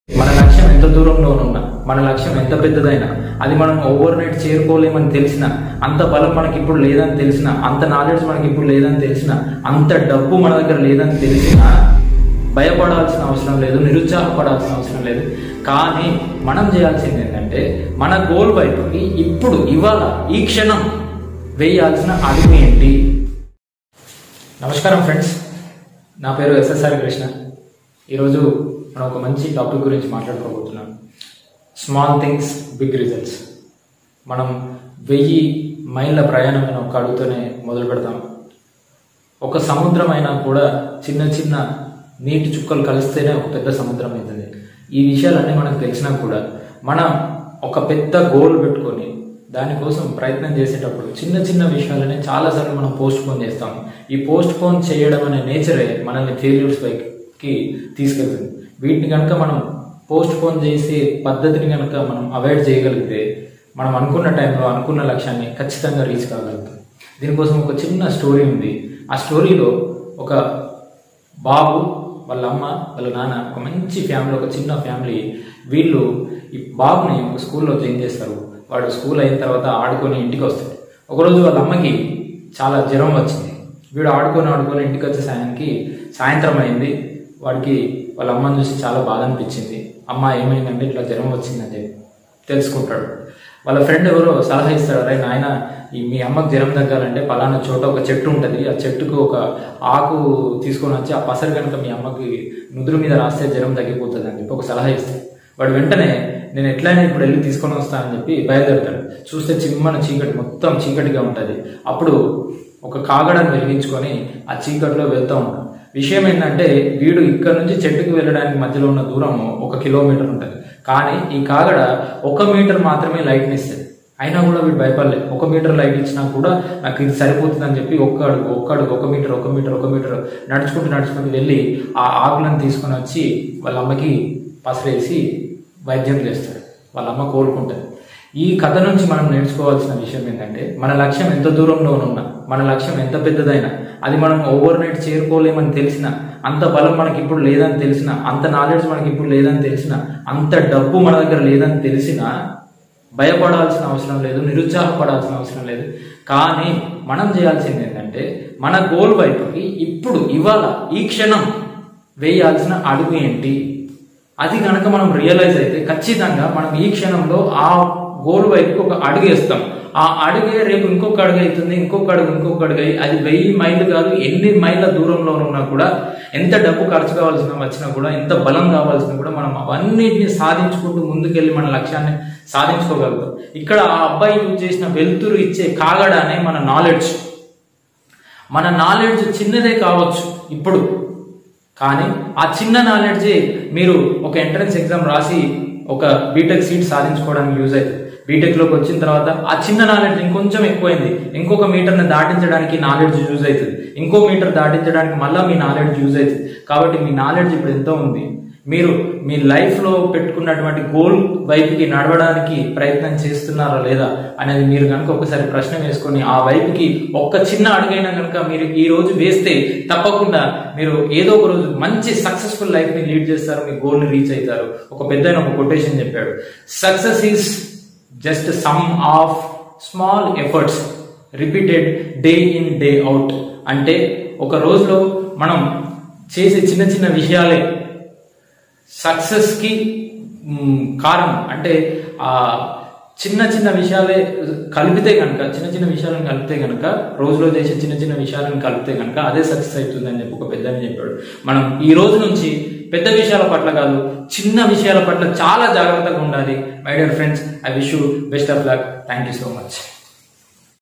మన లక్ష్యం ఎంత దూరంలో ఉన్నా మన లక్ష్యం ఎంత పెద్దదైనా అది మనం ఓవర్ నైట్ చేరుకోలేమని తెలిసిన అంత బలం మనకి ఇప్పుడు లేదని తెలిసిన అంత నాలెడ్జ్ మనకి ఇప్పుడు లేదని తెలిసిన అంత డబ్బు మన దగ్గర లేదని తెలిసిన భయపడాల్సిన అవసరం లేదు నిరుత్సాహపడాల్సిన అవసరం లేదు కానీ మనం చేయాల్సింది ఏంటంటే మన గోల్ వైపుకి ఇప్పుడు ఇవాళ ఈ క్షణం వేయాల్సిన అడుగు ఏంటి నమస్కారం ఫ్రెండ్స్ నా పేరు ఎస్ఎస్ఆర్ కృష్ణ ఈరోజు మనం ఒక మంచి టాపిక్ గురించి మాట్లాడుకోబోతున్నాం స్మాల్ థింగ్స్ బిగ్ రిజల్ట్స్ మనం వెయ్యి మైళ్ళ ప్రయాణమైన ఒక అడుగుతోనే మొదలు పెడతాం ఒక సముద్రం అయినా కూడా చిన్న చిన్న నీటి చుక్కలు కలిస్తేనే ఒక పెద్ద సముద్రం అవుతుంది ఈ విషయాలన్నీ మనకు తెలిసినా కూడా మనం ఒక పెద్ద గోల్ పెట్టుకొని దానికోసం ప్రయత్నం చేసేటప్పుడు చిన్న చిన్న విషయాలనే చాలాసార్లు మనం పోస్ట్ పోన్ చేస్తాం ఈ పోస్ట్ పోన్ చేయడం అనే నేచరే మనల్ని ఫెయిల్యూర్స్ పైకి తీసుకెళ్తుంది వీటిని కనుక మనం పోస్ట్ పోన్ చేసే పద్ధతిని కనుక మనం అవాయిడ్ చేయగలిగితే మనం అనుకున్న టైంలో అనుకున్న లక్ష్యాన్ని ఖచ్చితంగా రీచ్ కాగలుగుతాం దీనికోసం ఒక చిన్న స్టోరీ ఉంది ఆ స్టోరీలో ఒక బాబు వాళ్ళ అమ్మ వాళ్ళ నాన్న ఒక మంచి ఫ్యామిలీ ఒక చిన్న ఫ్యామిలీ వీళ్ళు ఈ బాబుని ఒక స్కూల్లో జాయిన్ చేస్తారు వాడు స్కూల్ అయిన తర్వాత ఆడుకొని ఇంటికి వస్తాడు ఒకరోజు వాళ్ళ అమ్మకి చాలా జ్వరం వచ్చింది వీడు ఆడుకొని ఆడుకొని ఇంటికి వచ్చే సాయానికి సాయంత్రం అయింది వాడికి వాళ్ళ అమ్మని చూసి చాలా బాధ అనిపించింది అమ్మ ఏమైందంటే ఇట్లా జ్వరం వచ్చిందని చెప్పి తెలుసుకుంటాడు వాళ్ళ ఫ్రెండ్ ఎవరో సలహా ఇస్తాడు అరే నాయన ఈ మీ అమ్మకు జ్వరం తగ్గాలంటే పలానా చోట ఒక చెట్టు ఉంటుంది ఆ చెట్టుకు ఒక ఆకు తీసుకొని వచ్చి ఆ పసరు కనుక మీ అమ్మకి నుదురు మీద రాస్తే జ్వరం తగ్గిపోతుంది అని చెప్పి ఒక సలహా ఇస్తాడు వాడు వెంటనే నేను ఎట్లయినా ఇప్పుడు వెళ్ళి తీసుకొని వస్తానని చెప్పి బయలుదేరుతాడు చూస్తే చిమ్మన చీకటి మొత్తం చీకటిగా ఉంటుంది అప్పుడు ఒక కాగడాన్ని వెలిగించుకొని ఆ చీకటిలో వెళ్తూ ఉంటాడు విషయం ఏంటంటే వీడు ఇక్కడ నుంచి చెట్టుకు వెళ్ళడానికి మధ్యలో ఉన్న దూరం ఒక కిలోమీటర్ ఉంటుంది కానీ ఈ కాగడ ఒక మీటర్ మాత్రమే లైట్ని ఇస్తుంది అయినా కూడా వీడు భయపడలే ఒక మీటర్ లైట్ ఇచ్చినా కూడా నాకు ఇది సరిపోతుంది అని చెప్పి ఒక్క అడుగు ఒక్క అడుగు ఒక మీటర్ ఒక మీటర్ ఒక మీటర్ నడుచుకుంటూ నడుచుకుంటూ వెళ్ళి ఆ ఆకులను తీసుకొని వచ్చి వాళ్ళ అమ్మకి పసరేసి వైద్యం చేస్తాడు వాళ్ళ అమ్మ కోరుకుంటుంది ఈ కథ నుంచి మనం నేర్చుకోవాల్సిన విషయం ఏంటంటే మన లక్ష్యం ఎంత దూరంలో ఉన్నా మన లక్ష్యం ఎంత పెద్దదైనా అది మనం ఓవర్ నైట్ చేరుకోలేమని తెలిసిన అంత బలం మనకి ఇప్పుడు లేదని తెలిసిన అంత నాలెడ్జ్ మనకి ఇప్పుడు లేదని తెలిసిన అంత డబ్బు మన దగ్గర లేదని తెలిసినా భయపడాల్సిన అవసరం లేదు నిరుత్సాహపడాల్సిన అవసరం లేదు కానీ మనం చేయాల్సింది ఏంటంటే మన గోల్ వైపుకి ఇప్పుడు ఇవాళ ఈ క్షణం వేయాల్సిన అడుగు ఏంటి అది కనుక మనం రియలైజ్ అయితే ఖచ్చితంగా మనం ఈ క్షణంలో ఆ గోల్ వైపుకి ఒక అడుగు వేస్తాం ఆ అడుగే రేపు ఇంకొక అడుగు అవుతుంది ఇంకొక అడుగు ఇంకొక అడుగు అయ్యి అది వెయ్యి మైళ్ళు కాదు ఎన్ని మైళ్ళ దూరంలో ఉన్నా కూడా ఎంత డబ్బు ఖర్చు కావాల్సిన వచ్చినా కూడా ఎంత బలం కావాల్సిన కూడా మనం అవన్నిటిని సాధించుకుంటూ ముందుకెళ్ళి మన లక్ష్యాన్ని సాధించుకోగలుగుతాం ఇక్కడ ఆ అబ్బాయి యూజ్ చేసిన వెలుతురు ఇచ్చే కాగడానే మన నాలెడ్జ్ మన నాలెడ్జ్ చిన్నదే కావచ్చు ఇప్పుడు కానీ ఆ చిన్న నాలెడ్జే మీరు ఒక ఎంట్రన్స్ ఎగ్జామ్ రాసి ఒక బీటెక్ సీట్ సాధించుకోవడానికి యూజ్ అవుతుంది బీటెక్లోకి వచ్చిన తర్వాత ఆ చిన్న నాలెడ్జ్ ఇంకొంచెం ఎక్కువైంది ఇంకొక మీటర్ని దాటించడానికి నాలెడ్జ్ యూజ్ అవుతుంది ఇంకో మీటర్ దాటించడానికి మళ్ళీ మీ నాలెడ్జ్ యూజ్ అవుతుంది కాబట్టి మీ నాలెడ్జ్ ఇప్పుడు ఎంతో ఉంది మీరు మీ లైఫ్లో పెట్టుకున్నటువంటి గోల్ వైపుకి నడవడానికి ప్రయత్నం చేస్తున్నారా లేదా అనేది మీరు కనుక ఒకసారి ప్రశ్న వేసుకొని ఆ వైపుకి ఒక్క చిన్న అడుగైనా కనుక మీరు ఈ రోజు వేస్తే తప్పకుండా మీరు ఏదో ఒక రోజు మంచి సక్సెస్ఫుల్ లైఫ్ని లీడ్ చేస్తారు మీ గోల్ని రీచ్ అవుతారు ఒక పెద్ద ఒక కొటేషన్ చెప్పాడు success is just sum of small efforts repeated day in day out అంటే ఒక రోజులో మనం చేసే చిన్న చిన్న విషయాలే సక్సెస్కి కారణం అంటే ఆ చిన్న చిన్న విషయాలే కలిపితే కనుక చిన్న చిన్న విషయాలను కలిపితే కనుక రోజులో చేసే చిన్న చిన్న విషయాలను కలిపితే కనుక అదే సక్సెస్ అవుతుంది అని చెప్పి ఒక పెద్దని చెప్పాడు మనం ఈ రోజు నుంచి పెద్ద విషయాల పట్ల కాదు చిన్న విషయాల పట్ల చాలా జాగ్రత్తగా ఉండాలి my dear friends I wish you best of luck thank you so much